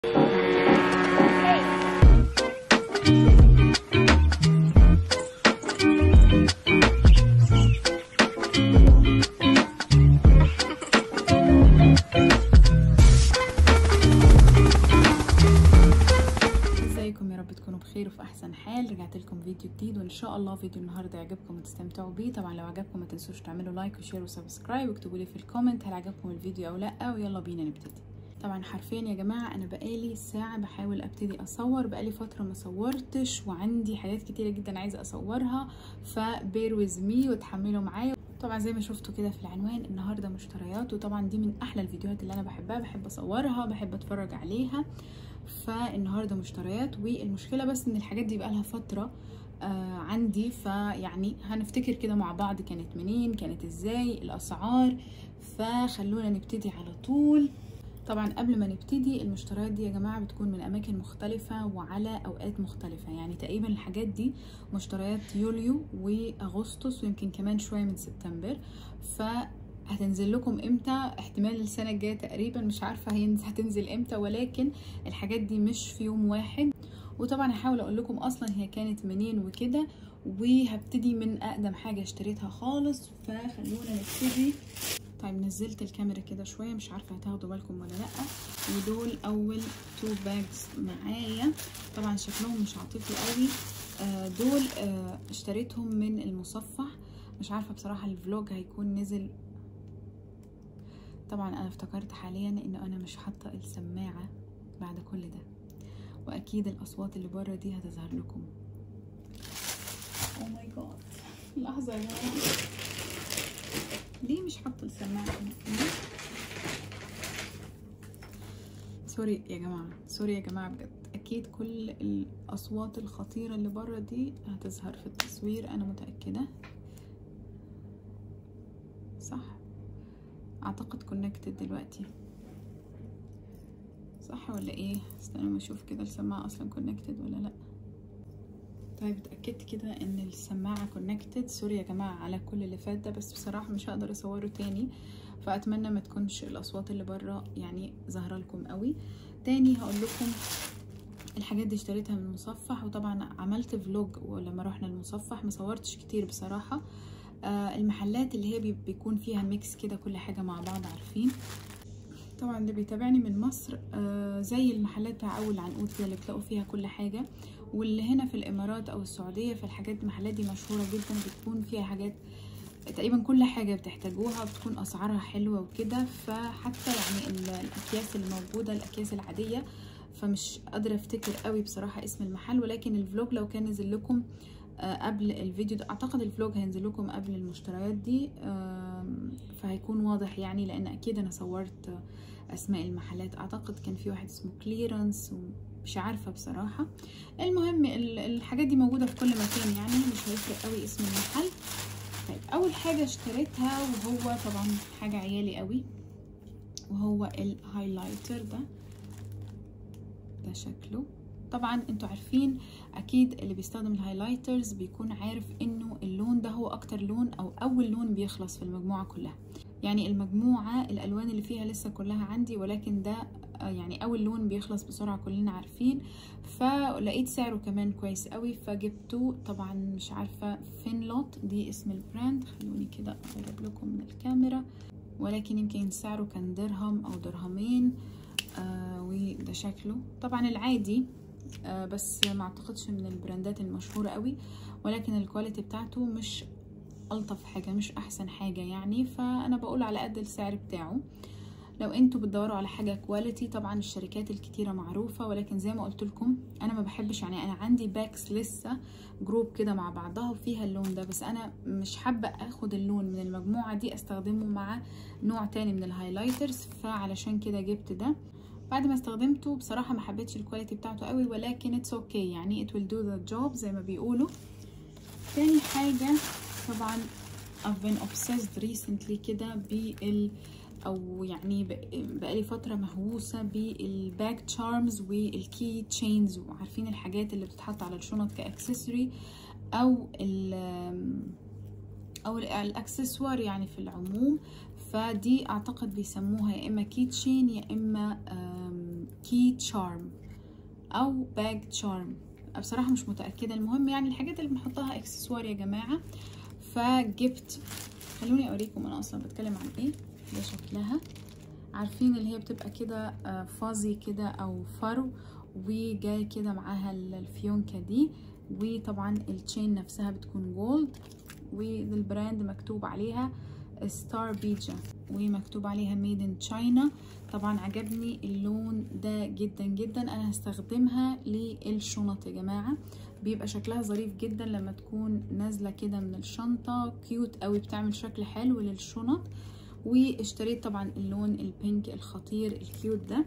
ازيكم يا رب تكونوا بخير وفي احسن حال رجعت لكم فيديو جديد وان شاء الله فيديو النهارده يعجبكم وتستمتعوا بيه طبعا لو عجبكم ما تنسوش تعملوا لايك وشير وسبسكرايب واكتبوا لي في الكومنت هل عجبكم الفيديو او لا ويلا بينا نبتدي طبعا حرفيا يا جماعه انا بقالي ساعه بحاول ابتدي اصور بقالي فتره ما صورتش وعندي حاجات كتيره جدا عايزه اصورها فبير ويز مي وتحملوا معايا طبعا زي ما شفتوا كده في العنوان النهارده مشتريات وطبعا دي من احلى الفيديوهات اللي انا بحبها بحب اصورها بحب اتفرج عليها فالنهارده مشتريات والمشكله بس ان الحاجات دي بقالها فتره آه عندي فيعني هنفتكر كده مع بعض كانت منين كانت ازاي الاسعار فخلونا نبتدي على طول طبعا قبل ما نبتدي المشتريات دي يا جماعه بتكون من اماكن مختلفه وعلى اوقات مختلفه يعني تقريبا الحاجات دي مشتريات يوليو واغسطس ويمكن كمان شويه من سبتمبر ف هتنزل لكم امتى احتمال السنة الجاية تقريبا مش عارفة هينزل هتنزل امتى ولكن الحاجات دي مش في يوم واحد وطبعا هحاول اقول لكم اصلا هي كانت منين وكده وهبتدي من اقدم حاجة اشتريتها خالص فخلونا نبتدي طيب نزلت الكاميرا كده شوية مش عارفة هتاخدوا بالكم ولا لأ ودول أول تو باجز معايا طبعا شكلهم مش عاطفي قوي آه دول آه اشتريتهم من المصفح مش عارفة بصراحة الفلوج هيكون نزل طبعا انا افتكرت حاليا ان انا مش حاطه السماعه بعد كل ده واكيد الاصوات اللي بره دي هتظهر لكم او ماي جاد لحظه يا جماعه ليه مش حاطه السماعه سوري يا جماعه سوري يا جماعه بجد اكيد كل الاصوات الخطيره اللي بره دي هتظهر في التصوير انا متاكده صح اعتقد كونكتد دلوقتي صح ولا ايه استنى ما اشوف كده السماعه اصلا كونكتد ولا لا طيب اتاكدت كده ان السماعه كونكتد سوري يا جماعه على كل اللي فات ده بس بصراحه مش هقدر اصوره تاني فاتمنى ما تكونش الاصوات اللي بره يعني ظاهره لكم قوي تاني هقول لكم الحاجات دي اشتريتها من المصفح وطبعا عملت فلوج ولما رحنا المصفح مصورتش كتير بصراحه آه المحلات اللي هي بيكون فيها ميكس كده كل حاجة مع بعض عارفين طبعا اللي بيتابعني من مصر آه زي المحلات بتاع اول عنقود كده اللي بتلاقوا فيها كل حاجة واللي هنا في الامارات او السعودية فالحاجات المحلات دي مشهورة جدا بتكون فيها حاجات تقريبا كل حاجة بتحتاجوها بتكون اسعارها حلوة وكده فحتى يعني الاكياس اللي موجودة الاكياس العادية فمش قادرة افتكر قوي بصراحة اسم المحل ولكن الفلوج لو كان نزل لكم قبل الفيديو ده اعتقد الفلوج هينزل لكم قبل المشتريات دي فهيكون واضح يعني لان اكيد انا صورت اسماء المحلات اعتقد كان في واحد اسمه كليرنس مش عارفه بصراحه المهم الحاجات دي موجوده في كل مكان يعني مش هيفرق قوي اسم المحل طيب اول حاجه اشتريتها وهو طبعا حاجه عيالي قوي وهو الهايلايتر ده ده شكله طبعا انتوا عارفين اكيد اللي بيستخدم الهايلايترز بيكون عارف انه اللون ده هو اكتر لون او اول لون بيخلص في المجموعة كلها يعني المجموعة الالوان اللي فيها لسه كلها عندي ولكن ده يعني اول لون بيخلص بسرعة كلنا عارفين فلقيت سعره كمان كويس قوي فجبته طبعا مش عارفة فينلوت دي اسم البراند خلوني كده اقرب لكم من الكاميرا ولكن يمكن سعره كان درهم او درهمين آه وده شكله طبعا العادي آه بس ما اعتقدش من البراندات المشهورة قوي ولكن الكواليتي بتاعته مش الطف حاجة مش احسن حاجة يعني فانا بقول على قد السعر بتاعه لو انتوا بتدوروا على حاجة كواليتي طبعا الشركات الكتيرة معروفة ولكن زي ما قلت لكم انا ما بحبش يعني انا عندي باكس لسه جروب كده مع بعضها وفيها اللون ده بس انا مش حابة اخد اللون من المجموعة دي استخدمه مع نوع تاني من الهايلايترز فعلشان كده جبت ده بعد ما استخدمته بصراحة ما حبيتش الكواليتي بتاعته قوي ولكن اتس اوكي okay يعني it will do the job زي ما بيقولوا تاني حاجة طبعا I've been obsessed recently كده بال او يعني بقالي فترة مهووسة بالباك تشارمز والكي تشينز وعارفين الحاجات اللي بتتحط على الشنط كاكسسوري او ال او الاكسسوار يعني في العموم فدي اعتقد بيسموها يا اما كيتشين يا اما كي تشارم او باج تشارم بصراحه مش متاكده المهم يعني الحاجات اللي بنحطها اكسسوار يا جماعه فجبت خلوني اوريكم انا اصلا بتكلم عن ايه ده شكلها عارفين اللي هي بتبقى كده فازي كده او فرو وجاي كده معاها الفيونكه دي وطبعا التشين نفسها بتكون جولد والبراند مكتوب عليها ستار بيجا ومكتوب عليها ميد ان تشاينا طبعا عجبني اللون ده جدا جدا انا هستخدمها للشنط يا جماعه بيبقى شكلها ظريف جدا لما تكون نازله كده من الشنطه كيوت قوي بتعمل شكل حلو للشنط واشتريت طبعا اللون البينك الخطير الكيوت ده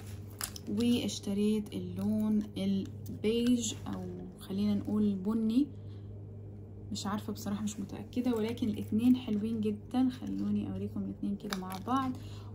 واشتريت اللون البيج او خلينا نقول بني مش عارفه بصراحه مش متاكده ولكن الاتنين حلوين جدا خلوني اوريكم الاتنين كده مع بعض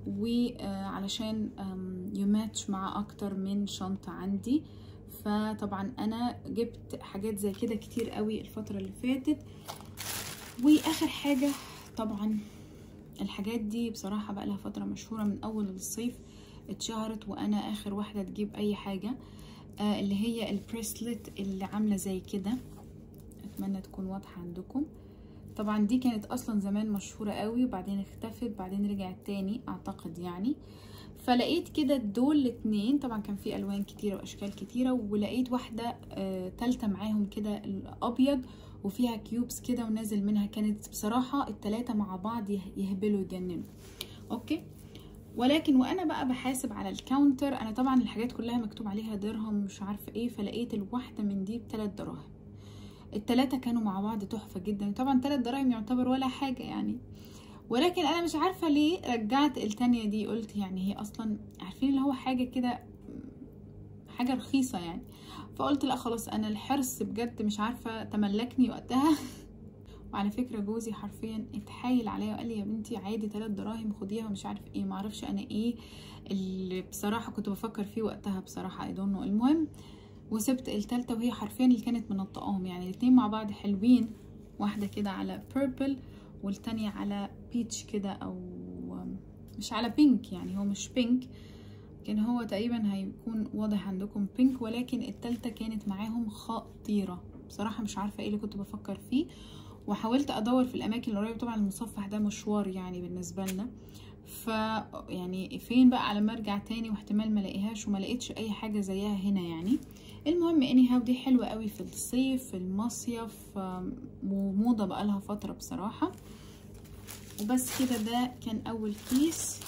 وعلشان يماتش مع اكتر من شنطه عندي فطبعا انا جبت حاجات زي كده كتير قوي الفتره اللي فاتت واخر حاجه طبعا الحاجات دي بصراحه بقى لها فتره مشهوره من اول الصيف اتشهرت وانا اخر واحده تجيب اي حاجه آه اللي هي البريسلت اللي عامله زي كده اتمنى تكون واضحه عندكم طبعا دي كانت اصلا زمان مشهوره قوي وبعدين اختفت بعدين رجعت تاني اعتقد يعني فلقيت كده دول الاتنين طبعا كان في الوان كتيره واشكال كتيره ولقيت واحده آه تالته معاهم كده الابيض وفيها كيوبس كده ونازل منها كانت بصراحه التلاته مع بعض يهبلوا يجننوا اوكي ولكن وانا بقى بحاسب على الكاونتر انا طبعا الحاجات كلها مكتوب عليها درهم مش عارفه ايه فلقيت الواحده من دي بثلاث دراهم التلاتة كانوا مع بعض تحفة جدا طبعا تلات دراهم يعتبر ولا حاجة يعني ولكن انا مش عارفة ليه رجعت التانية دي قلت يعني هي اصلا عارفين اللي هو حاجة كده حاجة رخيصة يعني فقلت لا خلاص انا الحرص بجد مش عارفة تملكني وقتها وعلى فكرة جوزي حرفيا اتحايل عليا وقال لي يا بنتي عادي تلات دراهم خديها ومش عارف ايه معرفش انا ايه اللي بصراحة كنت بفكر فيه وقتها بصراحة اي دونت المهم وسبت التالتة وهي حرفيا اللي كانت منطقاهم يعني الاتنين مع بعض حلوين واحدة كده على بيربل والتانية على بيتش كده او مش على بينك يعني هو مش بينك كان هو تقريبا هيكون واضح عندكم بينك ولكن التالتة كانت معاهم خطيرة بصراحة مش عارفة ايه اللي كنت بفكر فيه وحاولت ادور في الاماكن القريبه طبعا المصفح ده مشوار يعني بالنسبه لنا ف يعني فين بقى على ما ارجع تاني واحتمال ما الاقيهاش وما لقيتش اي حاجه زيها هنا يعني المهم اني هاو دي حلوه قوي في الصيف في المصيف وموضه بقى لها فتره بصراحه وبس كده ده كان اول كيس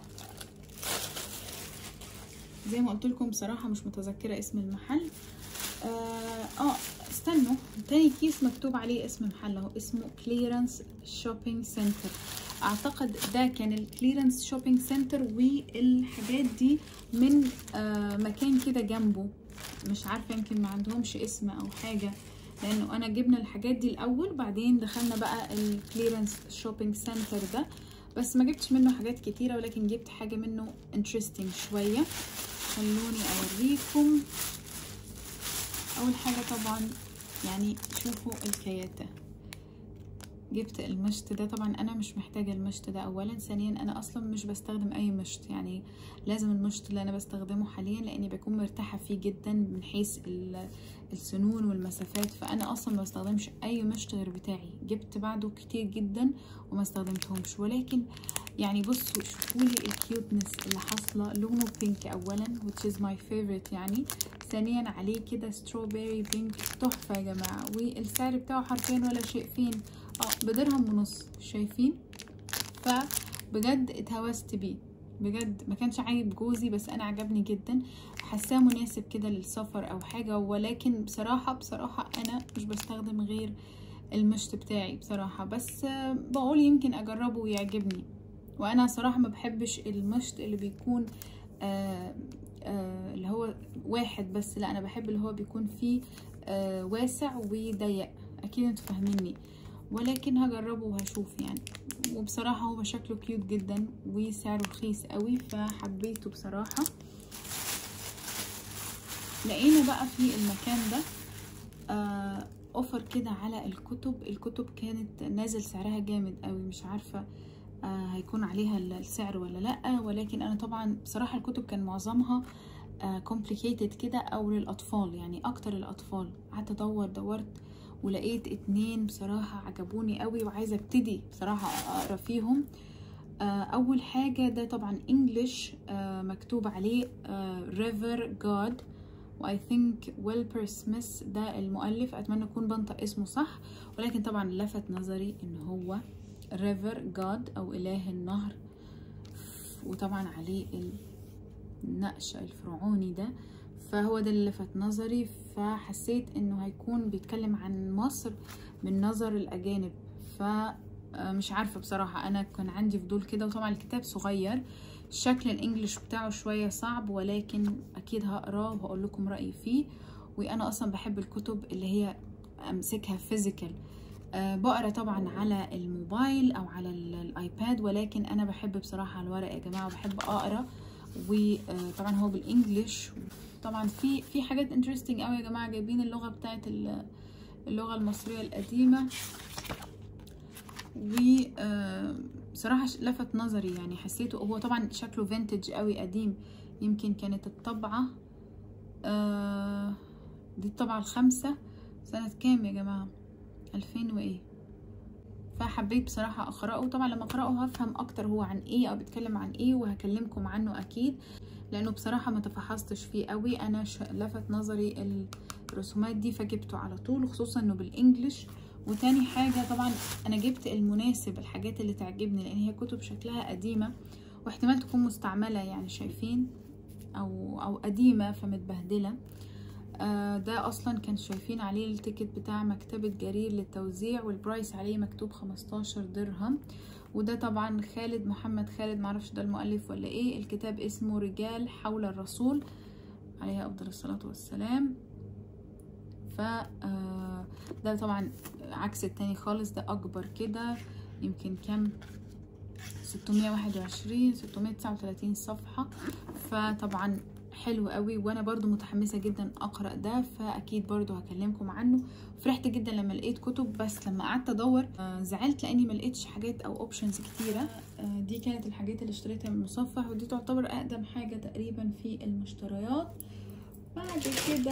زي ما قلت لكم بصراحه مش متذكره اسم المحل اه, آه استنوا تاني كيس مكتوب عليه اسم محل اهو اسمه كليرنس شوبينج سنتر اعتقد ده كان الكليرنس شوبينج سنتر والحاجات دي من آه مكان كده جنبه مش عارفه يمكن ما عندهمش اسم او حاجه لانه انا جبنا الحاجات دي الاول بعدين دخلنا بقى الكليرنس شوبينج سنتر ده بس ما جبتش منه حاجات كتيره ولكن جبت حاجه منه انترستنج شويه خلوني اوريكم اول حاجه طبعا يعني شوفوا الكياتة جبت المشط ده طبعا انا مش محتاجه المشط ده اولا ثانيا انا اصلا مش بستخدم اي مشط يعني لازم المشط اللي انا بستخدمه حاليا لاني بكون مرتاحه فيه جدا من حيث السنون والمسافات فانا اصلا ما بستخدمش اي مشط غير بتاعي جبت بعده كتير جدا وما استخدمتهمش ولكن يعني بصوا شوفوا لي الكيوتنس اللي حاصله لونه بينك اولا which is my favorite يعني ثانيا عليه كده ستروبيري بينك تحفه يا جماعه والسعر بتاعه حرفيا ولا شيء فين اه بدرهم ونص شايفين فبجد اتهوست بيه بجد ما كانش عاجب جوزي بس انا عجبني جدا حاساه مناسب كده للسفر او حاجه ولكن بصراحه بصراحه انا مش بستخدم غير المشط بتاعي بصراحه بس بقول يمكن اجربه ويعجبني وانا صراحه ما بحبش المشط اللي بيكون آآ آآ اللي هو واحد بس لا انا بحب اللي هو بيكون فيه واسع وضيق اكيد انتوا فاهميني ولكن هجربه وهشوف يعني وبصراحه هو شكله كيوت جدا وسعره رخيص قوي فحبيته بصراحه لقينا بقى في المكان ده آه اوفر كده على الكتب الكتب كانت نازل سعرها جامد قوي مش عارفه آه هيكون عليها السعر ولا لا ولكن انا طبعا بصراحه الكتب كان معظمها كومبليكيتد كده او للاطفال يعني اكتر للاطفال قعدت ادور دورت ولقيت اتنين بصراحة عجبوني قوي وعايزة ابتدي بصراحة اقرا فيهم آه، اول حاجة ده طبعا انجلش مكتوب عليه ريفر جاد واي ثينك ويلبر سميث ده المؤلف اتمنى اكون بنطق اسمه صح ولكن طبعا لفت نظري ان هو ريفر جاد او اله النهر وطبعا عليه النقش الفرعوني ده فهو ده اللي لفت نظري فحسيت انه هيكون بيتكلم عن مصر من نظر الاجانب فمش عارفة بصراحة انا كان عندي فضول كده وطبعا الكتاب صغير شكل الانجليش بتاعه شوية صعب ولكن اكيد هقراه وهقول لكم رأيي فيه وانا اصلا بحب الكتب اللي هي امسكها فيزيكال أه بقرا طبعا على الموبايل او على الايباد ولكن انا بحب بصراحه الورق يا جماعه بحب اقرا وطبعا هو بالانجلش طبعا في في حاجات انترستنج قوي يا جماعه جايبين اللغه بتاعت اللغه المصريه القديمه و بصراحه لفت نظري يعني حسيته هو طبعا شكله فينتج قوي قديم يمكن كانت الطبعه دي الطبعه الخامسه سنه كام يا جماعه ألفين وإيه فحبيت بصراحة أقرأه طبعا لما أقرأه هفهم أكتر هو عن إيه أو بيتكلم عن إيه وهكلمكم عنه أكيد لأنه بصراحة ما تفحصتش فيه قوي أنا لفت نظري الرسومات دي فجبته على طول خصوصا إنه بالإنجلش وتاني حاجة طبعا أنا جبت المناسب الحاجات اللي تعجبني لأن هي كتب شكلها قديمة واحتمال تكون مستعملة يعني شايفين أو أو قديمة فمتبهدلة آه ده اصلا كان شايفين عليه التيكت بتاع مكتبة جرير للتوزيع والبرايس عليه مكتوب 15 درهم وده طبعا خالد محمد خالد معرفش ده المؤلف ولا ايه الكتاب اسمه رجال حول الرسول عليه افضل الصلاة والسلام ف آه ده طبعا عكس التاني خالص ده اكبر كده يمكن كام 621 639 صفحة فطبعا حلو قوي وانا برضو متحمسة جدا اقرأ ده فاكيد برضو هكلمكم عنه فرحت جدا لما لقيت كتب بس لما قعدت ادور زعلت لاني ما لقيتش حاجات او اوبشنز كتيرة دي كانت الحاجات اللي اشتريتها من المصفح ودي تعتبر اقدم حاجة تقريبا في المشتريات بعد كده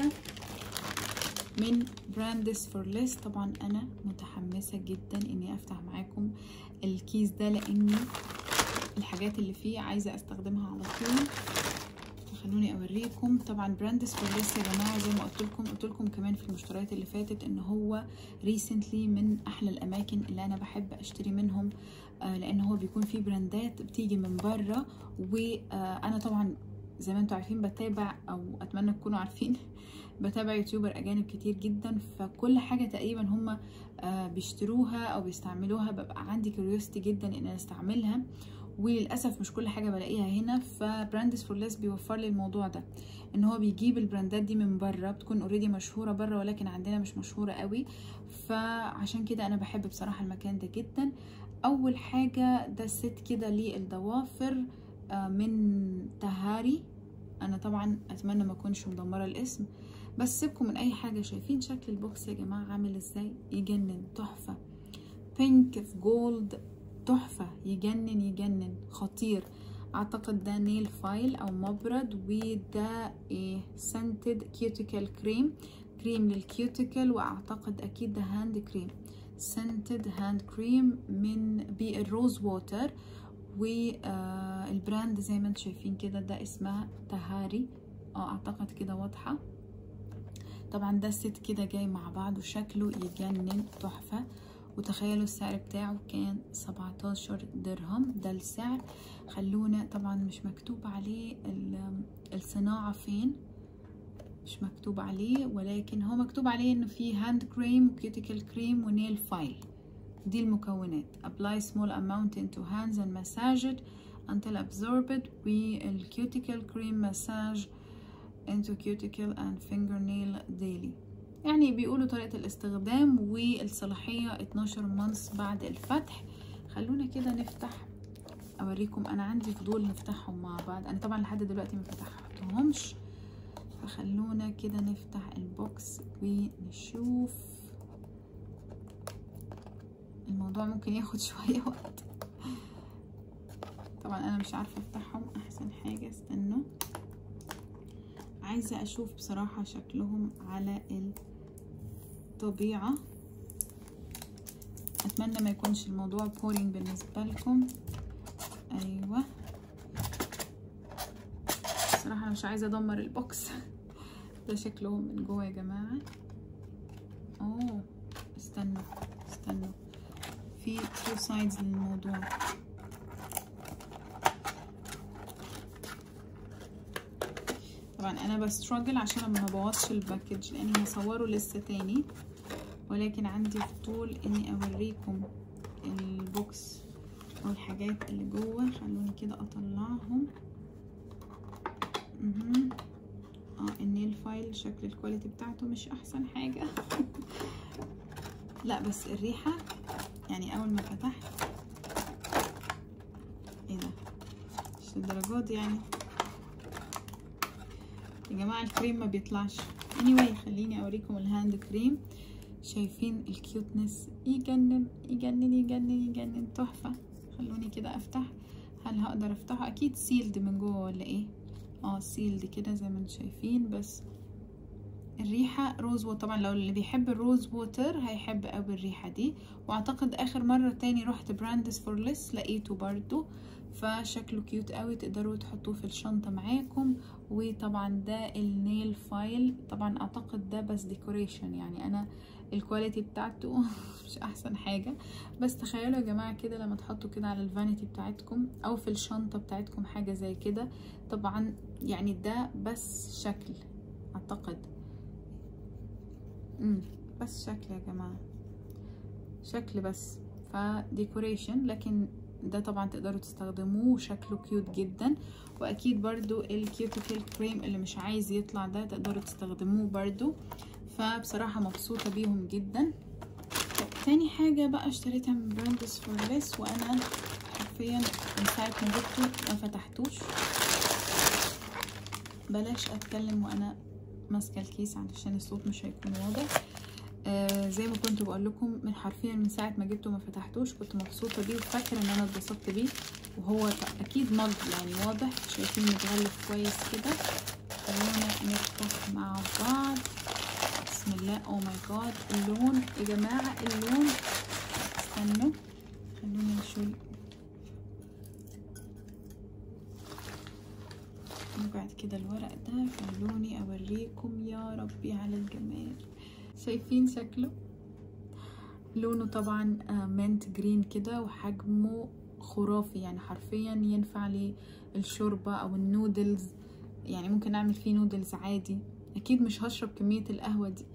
من براندس فور ليس طبعا انا متحمسة جدا اني افتح معاكم الكيس ده لاني الحاجات اللي فيه عايزة استخدمها على طول خلوني اوريكم طبعا براندس فور ليس يا جماعه زي ما قلت لكم قلت لكم كمان في المشتريات اللي فاتت ان هو ريسنتلي من احلى الاماكن اللي انا بحب اشتري منهم آه لان هو بيكون فيه براندات بتيجي من بره وانا طبعا زي ما انتم عارفين بتابع او اتمنى تكونوا عارفين بتابع يوتيوبر اجانب كتير جدا فكل حاجه تقريبا هم آه بيشتروها او بيستعملوها ببقى عندي كيوريوستي جدا ان انا استعملها وللاسف مش كل حاجه بلاقيها هنا فبراندز فور ليس بيوفر لي الموضوع ده ان هو بيجيب البراندات دي من بره بتكون اوريدي مشهوره بره ولكن عندنا مش مشهوره قوي فعشان كده انا بحب بصراحه المكان ده جدا اول حاجه ده ست كده للضوافر من تهاري انا طبعا اتمنى ما اكونش مدمره الاسم بس سيبكم من اي حاجه شايفين شكل البوكس يا جماعه عامل ازاي يجنن تحفه بينك في جولد تحفة يجنن يجنن خطير اعتقد ده نيل فايل او مبرد وده ايه سنتد كيوتيكل كريم كريم للكيوتيكل واعتقد اكيد ده هاند كريم سنتد هاند كريم من بالروز ووتر والبراند زي ما انتم شايفين كده ده اسمها تهاري اه اعتقد كده واضحة طبعا ده الست كده جاي مع بعض وشكله يجنن تحفة وتخيلوا السعر بتاعه كان 17 درهم ده السعر خلونا طبعا مش مكتوب عليه الصناعة فين مش مكتوب عليه ولكن هو مكتوب عليه انه في هاند كريم وكيوتيكل كريم ونيل فايل دي المكونات apply small amount into hands and massage it until absorbed والكيوتيكل كريم massage into cuticle and fingernail daily يعني بيقولوا طريقة الاستخدام والصلاحية 12 مانس بعد الفتح خلونا كده نفتح اوريكم انا عندي فضول نفتحهم مع بعض انا طبعا لحد دلوقتي ما فتحتهمش فخلونا كده نفتح البوكس ونشوف الموضوع ممكن ياخد شوية وقت طبعا انا مش عارفة افتحهم احسن حاجة استنوا عايزة اشوف بصراحة شكلهم على الطبيعة اتمنى ما يكونش الموضوع بورينج بالنسبة لكم ايوه بصراحة انا مش عايزة ادمر البوكس ده شكلهم من جوه يا جماعة اوه استنوا استنوا في تو سايدز للموضوع طبعا انا بستراجل عشان ما بوظش الباكج لاني هصوره لسه تاني ولكن عندي فضول اني اوريكم البوكس والحاجات اللي جوه خلوني كده اطلعهم مهم. اه النيل فايل شكل الكواليتي بتاعته مش احسن حاجة لا بس الريحة يعني اول ما فتحت ايه ده مش الدرجات يعني يا جماعة الكريم ما بيطلعش anyway خليني اوريكم الهاند كريم شايفين الكيوتنس يجنن يجنن يجنن يجنن تحفة خلوني كده افتح هل هقدر افتحه اكيد سيلد من جوه ولا ايه اه سيلد كده زي ما انتم شايفين بس الريحة روز ووتر طبعا لو اللي بيحب الروز ووتر هيحب قوي الريحة دي واعتقد اخر مرة تاني رحت براندز فور ليس لقيته برضو فشكله كيوت قوي تقدروا تحطوه في الشنطة معاكم وطبعا ده النيل فايل طبعا اعتقد ده بس ديكوريشن يعني انا الكواليتي بتاعته مش احسن حاجة بس تخيلوا يا جماعة كده لما تحطوا كده على الفانيتي بتاعتكم او في الشنطة بتاعتكم حاجة زي كده طبعا يعني ده بس شكل اعتقد امم بس شكل يا جماعة شكل بس فديكوريشن لكن ده طبعا تقدروا تستخدموه شكله كيوت جدا واكيد برضو الكيوتيكل كريم اللي مش عايز يطلع ده تقدروا تستخدموه برضو فبصراحة مبسوطة بيهم جدا تاني حاجة بقى اشتريتها من براندز فور ليس وانا حرفيا من ساعة ما جبته ما فتحتوش بلاش اتكلم وانا ماسكة الكيس علشان الصوت مش هيكون واضح آه زي ما كنت بقول لكم من حرفيا من ساعه ما جبته ما فتحتوش كنت مبسوطه بيه وفاكره ان انا اتبسطت بيه وهو اكيد مج يعني واضح شايفين متغلف كويس كده خلونا نفتح مع بعض بسم الله او ماي جاد اللون يا جماعه اللون استنوا خلونا نشوف نبعد كده الورق ده خلوني اوريكم يا ربي على الجمال شايفين شكله لونه طبعا منت جرين كده وحجمه خرافي يعني حرفيا ينفع للشوربة او النودلز يعني ممكن اعمل فيه نودلز عادي اكيد مش هشرب كمية القهوة دي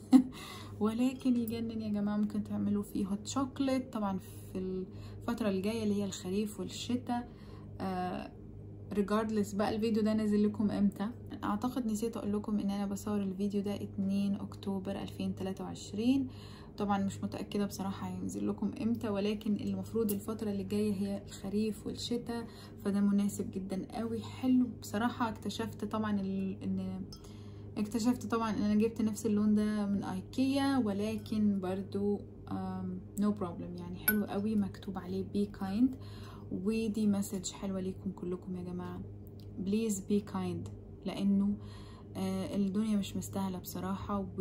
ولكن يجنن يا جماعة ممكن تعملوا فيه هوت شوكليت طبعا في الفترة الجاية اللي هي الخريف والشتاء آه ريجاردلس بقى الفيديو ده نازل لكم امتى اعتقد نسيت اقول لكم ان انا بصور الفيديو ده 2 اكتوبر 2023 طبعا مش متاكده بصراحه هينزل لكم امتى ولكن المفروض الفتره اللي جايه هي الخريف والشتاء فده مناسب جدا قوي حلو بصراحه اكتشفت طبعا ان اكتشفت طبعا ان انا جبت نفس اللون ده من ايكيا ولكن برضو نو um, بروبلم no يعني حلو قوي مكتوب عليه بي كايند ودي مسج حلوه ليكم كلكم يا جماعه بليز بي كايند لانه آه الدنيا مش مستاهله بصراحه و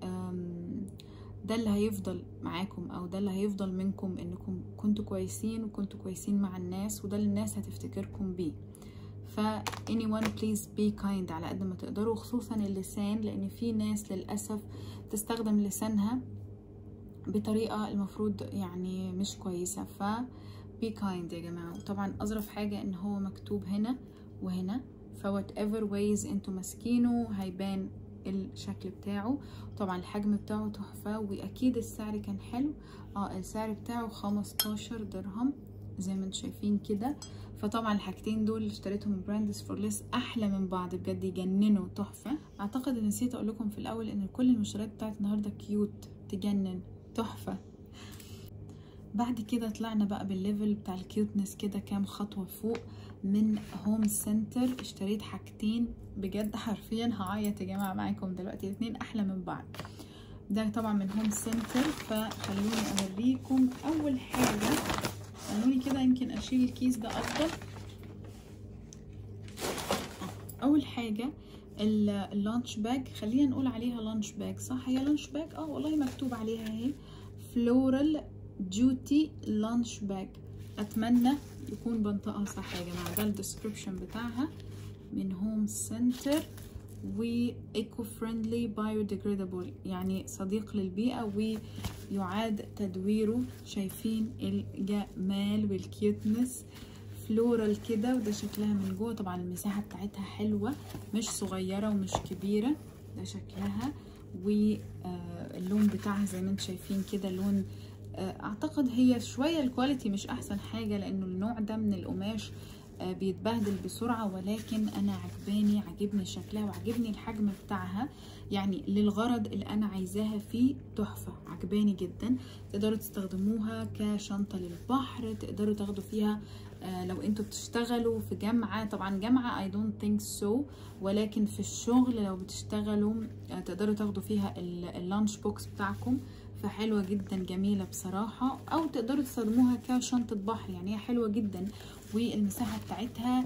ده اللي هيفضل معاكم او ده اللي هيفضل منكم انكم كنتوا كويسين وكنتوا كويسين مع الناس وده اللي الناس هتفتكركم بيه ف anyone please be kind على قد ما تقدروا خصوصا اللسان لان في ناس للاسف تستخدم لسانها بطريقه المفروض يعني مش كويسه ف be kind يا جماعه وطبعا اظرف حاجه ان هو مكتوب هنا وهنا ف whatever ways انتوا ماسكينه هيبان الشكل بتاعه طبعا الحجم بتاعه تحفه واكيد السعر كان حلو اه السعر بتاعه 15 درهم زي ما انتم شايفين كده فطبعا الحاجتين دول اللي اشتريتهم من براندز فور ليس احلى من بعض بجد يجننوا تحفه اعتقد ان نسيت اقول لكم في الاول ان كل المشتريات بتاعت النهارده كيوت تجنن تحفه بعد كده طلعنا بقى بالليفل بتاع الكيوتنس كده كام خطوه فوق من هوم سنتر اشتريت حاجتين بجد حرفيا هعيط يا جماعه معاكم دلوقتي الاثنين احلى من بعض ده طبعا من هوم سنتر فخلوني اوريكم اول حاجه خلوني كده يمكن اشيل الكيس ده افضل اول حاجه اللانش باج خلينا نقول عليها لانش باج صح هي لانش باج اه والله مكتوب عليها اهي فلورال جوتي لانش باج اتمنى يكون بنطقها صح يا جماعه ده الديسكربشن بتاعها من هوم سنتر وايكو فريندلي بايوديجريدابل يعني صديق للبيئه ويعاد تدويره شايفين الجمال والكيوتنس فلورال كده وده شكلها من جوه طبعا المساحه بتاعتها حلوه مش صغيره ومش كبيره ده شكلها واللون بتاعها زي ما انتم شايفين كده لون اعتقد هي شويه الكواليتي مش احسن حاجه لانه النوع ده من القماش بيتبهدل بسرعة ولكن أنا عجباني عجبني شكلها وعجبني الحجم بتاعها يعني للغرض اللي أنا عايزاها فيه تحفة عجباني جدا تقدروا تستخدموها كشنطة للبحر تقدروا تاخدوا فيها لو انتوا بتشتغلوا في جامعة طبعا جامعة I don't think so ولكن في الشغل لو بتشتغلوا تقدروا تاخدوا فيها اللانش بوكس بتاعكم فحلوة جدا جميلة بصراحة أو تقدروا تستخدموها كشنطة بحر يعني هي حلوة جدا والمساحة بتاعتها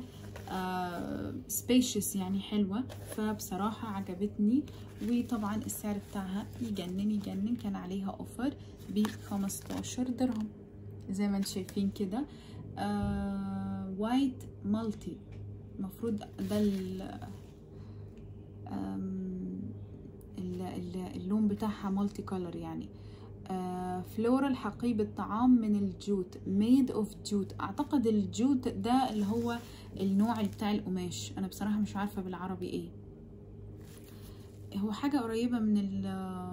سبيشس يعني حلوة فبصراحة عجبتني وطبعا السعر بتاعها يجنن يجنن كان عليها اوفر ب 15 درهم زي ما انتم شايفين كده وايت مالتي المفروض ده اللون بتاعها مالتي كولر يعني فلورال حقيبة طعام من الجوت ميد اوف جوت اعتقد الجوت ده اللي هو النوع بتاع القماش انا بصراحة مش عارفة بالعربي ايه هو حاجة قريبة من ال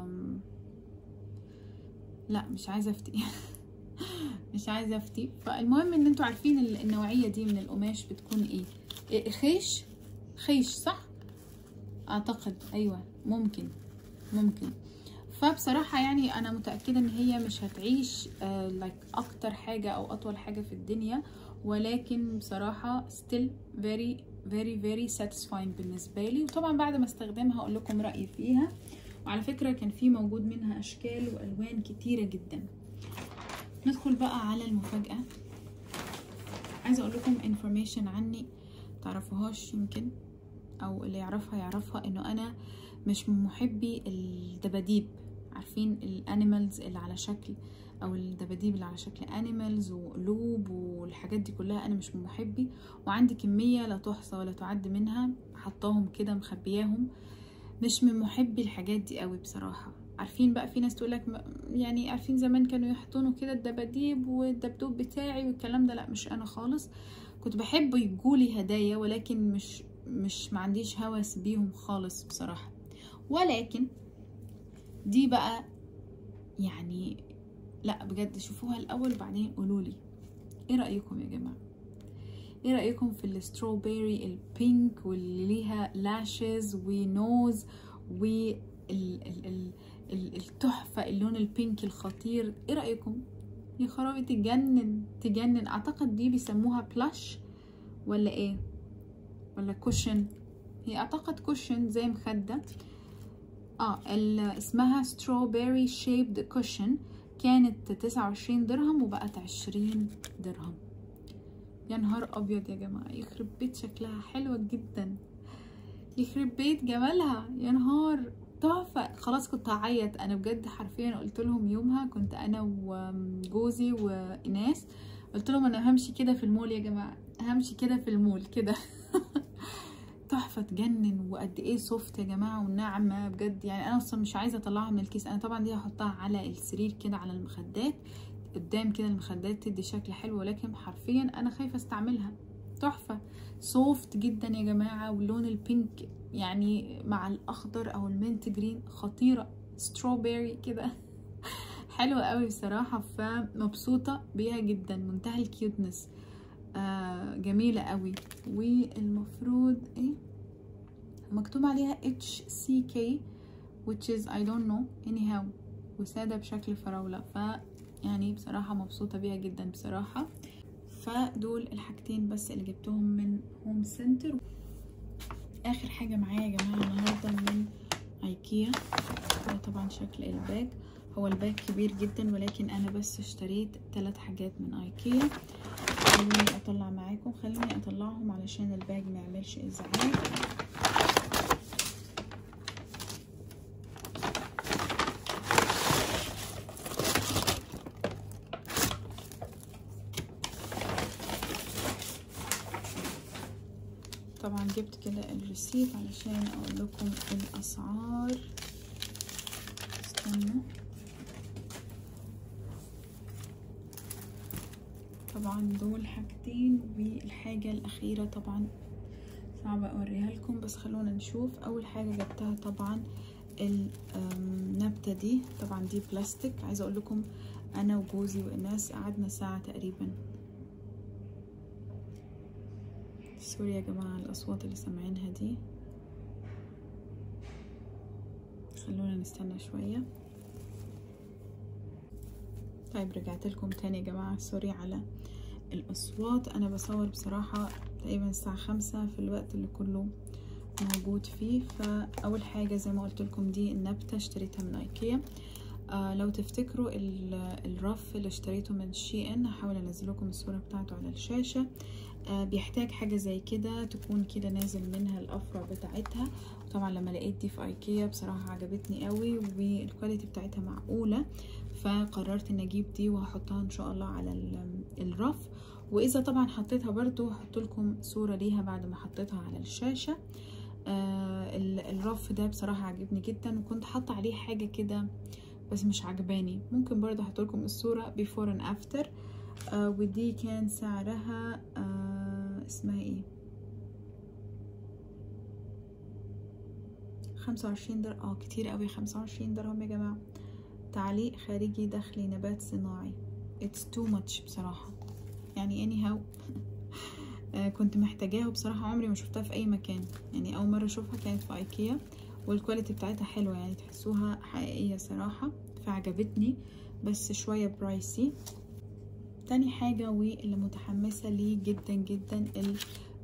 لا مش عايزة افتي مش عايزة افتي فالمهم ان انتوا عارفين النوعية دي من القماش بتكون ايه, إيه خيش خيش صح اعتقد ايوه ممكن ممكن فبصراحة يعني أنا متأكدة إن هي مش هتعيش لايك uh, like أكتر حاجة أو أطول حاجة في الدنيا ولكن بصراحة still very very very satisfying بالنسبة لي وطبعا بعد ما استخدمها أقول لكم رأيي فيها وعلى فكرة كان في موجود منها أشكال وألوان كتيرة جدا ندخل بقى على المفاجأة عايزة أقول لكم information عني تعرفوهاش يمكن أو اللي يعرفها يعرفها إنه أنا مش من محبي الدباديب عارفين الانيمالز اللي على شكل او الدباديب اللي على شكل انيمالز وقلوب والحاجات دي كلها انا مش من محبي وعندي كميه لا تحصى ولا تعد منها حطاهم كده مخبياهم مش من محبي الحاجات دي قوي بصراحه عارفين بقى في ناس تقولك يعني عارفين زمان كانوا يحطونوا كده الدباديب والدبدوب بتاعي والكلام ده لا مش انا خالص كنت بحب يجولي هدايا ولكن مش مش ما عنديش هوس بيهم خالص بصراحه ولكن دي بقى يعني لا بجد شوفوها الاول وبعدين قولوا لي ايه رايكم يا جماعه ايه رايكم في الستروبيري البينك واللي ليها لاشز ونوز والتحفه اللون البينك الخطير ايه رايكم يا خرابي تجنن تجنن اعتقد دي بيسموها بلاش ولا ايه ولا كوشن هي اعتقد كوشن زي مخده اه اسمها strawberry shaped cushion كانت تسعة وعشرين درهم وبقت عشرين درهم يا نهار ابيض يا جماعة يخرب بيت شكلها حلوة جدا يخرب بيت جمالها يا نهار تحفة خلاص كنت هعيط انا بجد حرفيا قلت لهم يومها كنت انا وجوزي وايناس قلت لهم انا همشي كده في المول يا جماعة همشي كده في المول كده تحفه تجنن وقد ايه سوفت يا جماعه وناعمه بجد يعني انا اصلا مش عايزه اطلعها من الكيس انا طبعا دي هحطها على السرير كده على المخدات قدام كده المخدات تدي شكل حلو ولكن حرفيا انا خايفه استعملها تحفه سوفت جدا يا جماعه واللون البينك يعني مع الاخضر او المنت جرين خطيره ستروبيري كده حلوه قوي بصراحه فمبسوطه بيها جدا منتهى الكيوتنس آه جميلة قوي والمفروض ايه مكتوب عليها HCK which is I don't know anyhow وسادة بشكل فراولة ف يعني بصراحة مبسوطة بيها جدا بصراحة فدول الحاجتين بس اللي جبتهم من هوم سنتر اخر حاجة معايا يا جماعة النهاردة من ايكيا هو طبعا شكل الباج هو الباج كبير جدا ولكن انا بس اشتريت ثلاث حاجات من ايكيا خليني اطلع معاكم خليني اطلعهم علشان الباج ما يعملش ازعاج جبت كده الريسيت علشان اقول لكم الاسعار استنوا طبعا دول حاجتين والحاجة الأخيرة طبعا صعبة أوريها لكم بس خلونا نشوف أول حاجة جبتها طبعا النبتة دي طبعا دي بلاستيك عايزة أقول لكم أنا وجوزي وإناس قعدنا ساعة تقريبا سوري يا جماعة الأصوات اللي سامعينها دي خلونا نستنى شوية طيب رجعت لكم تاني يا جماعة سوري على الأصوات أنا بصور بصراحة تقريبا الساعة خمسة في الوقت اللي كله موجود فيه فأول حاجة زي ما قلت لكم دي النبتة اشتريتها من ايكيا آه لو تفتكروا الرف اللي اشتريته من شي ان هحاول انزل لكم الصورة بتاعته على الشاشة آه بيحتاج حاجة زي كده تكون كده نازل منها الأفرع بتاعتها طبعا لما لقيت دي في ايكيا بصراحة عجبتني قوي والكواليتي بتاعتها معقولة فقررت ان اجيب دي وهحطها ان شاء الله على الرف واذا طبعا حطيتها برضو هحط لكم صورة ليها بعد ما حطيتها على الشاشة آه الرف ده بصراحة عجبني جدا وكنت حاطة عليه حاجة كده بس مش عجباني ممكن برضو احط لكم الصورة before and after آه ودي كان سعرها آه اسمها ايه خمسة وعشرين درهم اه كتير قوي خمسة وعشرين درهم يا جماعة تعليق خارجي داخلي نبات صناعي it's too much بصراحة يعني anyhow كنت محتاجاها وبصراحة عمري ما شفتها في أي مكان يعني أول مرة أشوفها كانت في أيكيا والكواليتي بتاعتها حلوة يعني تحسوها حقيقية صراحة فعجبتني بس شوية برايسي تاني حاجة واللي متحمسة ليه جدا جدا ال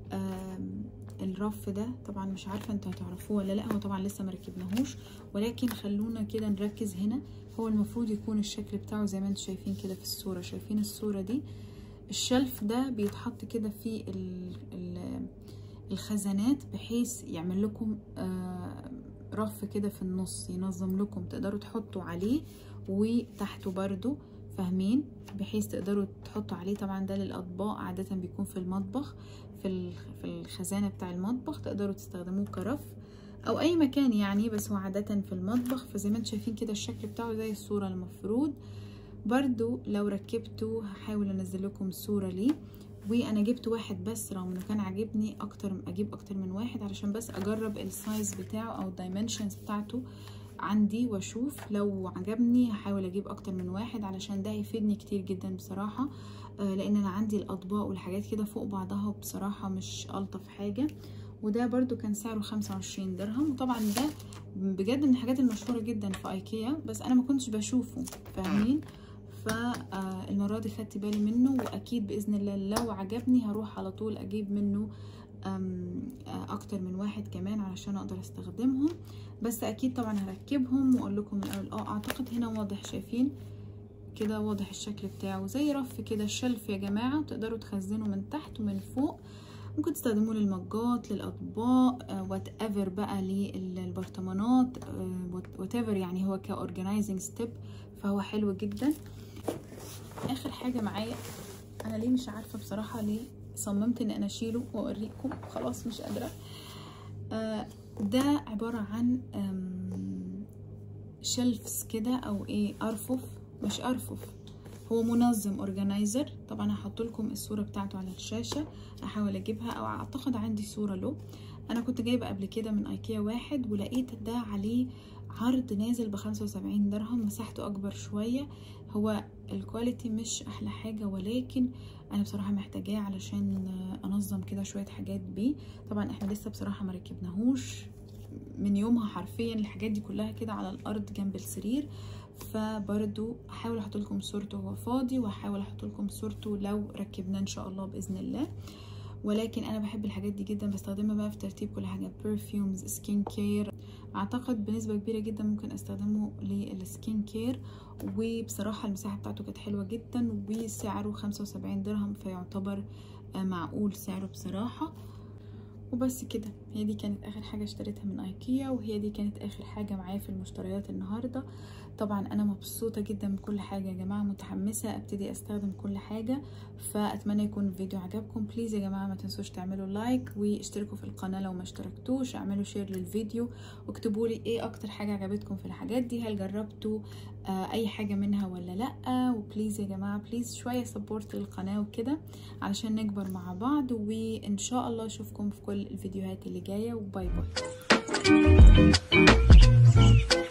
الرف ده طبعا مش عارفة انتوا هتعرفوه ولا لا هو طبعا لسه مركبناهوش ولكن خلونا كده نركز هنا هو المفروض يكون الشكل بتاعه زي ما انتوا شايفين كده في الصورة شايفين الصورة دي الشلف ده بيتحط كده في ال ال الخزانات بحيث يعمل لكم آه رف كده في النص ينظم لكم تقدروا تحطوا عليه وتحته برضو فاهمين بحيث تقدروا تحطوا عليه طبعا ده للاطباق عاده بيكون في المطبخ في في الخزانه بتاع المطبخ تقدروا تستخدموه كرف او اي مكان يعني بس هو عاده في المطبخ فزي ما انتم شايفين كده الشكل بتاعه زي الصوره المفروض برضو لو ركبته هحاول انزل لكم صوره ليه وانا جبت واحد بس رغم انه كان عاجبني اكتر اجيب اكتر من واحد علشان بس اجرب السايز بتاعه او الدايمنشنز بتاعته عندي واشوف لو عجبني هحاول اجيب اكتر من واحد علشان ده هيفيدني كتير جدا بصراحة آه لان انا عندي الاطباق والحاجات كده فوق بعضها بصراحة مش الطف حاجة وده برضو كان سعره خمسة وعشرين درهم وطبعا ده بجد من الحاجات المشهورة جدا في ايكيا بس انا ما كنتش بشوفه فاهمين فالمرة دي خدت بالي منه واكيد باذن الله لو عجبني هروح على طول اجيب منه اكتر من واحد كمان علشان اقدر استخدمهم بس اكيد طبعا هركبهم واقول لكم الاول اه اعتقد هنا واضح شايفين كده واضح الشكل بتاعه زي رف كده الشلف يا جماعه تقدروا تخزنوا من تحت ومن فوق ممكن تستخدموه للمجات للاطباق وات uh, ايفر بقى للبرطمانات وات uh, ايفر يعني هو كاورجنايزنج ستيب فهو حلو جدا اخر حاجه معايا انا ليه مش عارفه بصراحه ليه صممت ان انا اشيله واوريكم خلاص مش قادره آه ده عباره عن شلفز كده او ايه ارفف مش ارفف هو منظم اورجنايزر طبعا هحط لكم الصوره بتاعته على الشاشه احاول اجيبها او اعتقد عندي صوره له انا كنت جايبه قبل كده من ايكيا واحد ولقيت ده عليه عرض نازل بخمسة وسبعين درهم مساحته اكبر شويه هو الكواليتي مش احلى حاجه ولكن انا بصراحه محتاجاه علشان انظم كده شويه حاجات بيه طبعا احنا لسه بصراحه ما ركبناهوش من يومها حرفيا الحاجات دي كلها كده على الارض جنب السرير فبرضو احاول احط لكم صورته وهو فاضي واحاول احط لكم صورته لو ركبناه ان شاء الله باذن الله ولكن انا بحب الحاجات دي جدا بستخدمها بقى في ترتيب كل حاجه برفيومز سكين كير اعتقد بنسبه كبيره جدا ممكن استخدمه للسكين كير وبصراحه المساحه بتاعته كانت حلوه جدا وسعره 75 درهم فيعتبر معقول سعره بصراحه وبس كده هي دي كانت اخر حاجه اشتريتها من ايكيا وهي دي كانت اخر حاجه معايا في المشتريات النهارده طبعا انا مبسوطه جدا بكل حاجه يا جماعه متحمسه ابتدي استخدم كل حاجه فاتمنى يكون الفيديو عجبكم بليز يا جماعه ما تنسوش تعملوا لايك واشتركوا في القناه لو ما اشتركتوش اعملوا شير للفيديو واكتبوا لي ايه اكتر حاجه عجبتكم في الحاجات دي هل جربتوا آه اي حاجه منها ولا لا وبليز يا جماعه بليز شويه سبورت للقناه وكده علشان نكبر مع بعض وان شاء الله اشوفكم في كل الفيديوهات اللي جايه وباي باي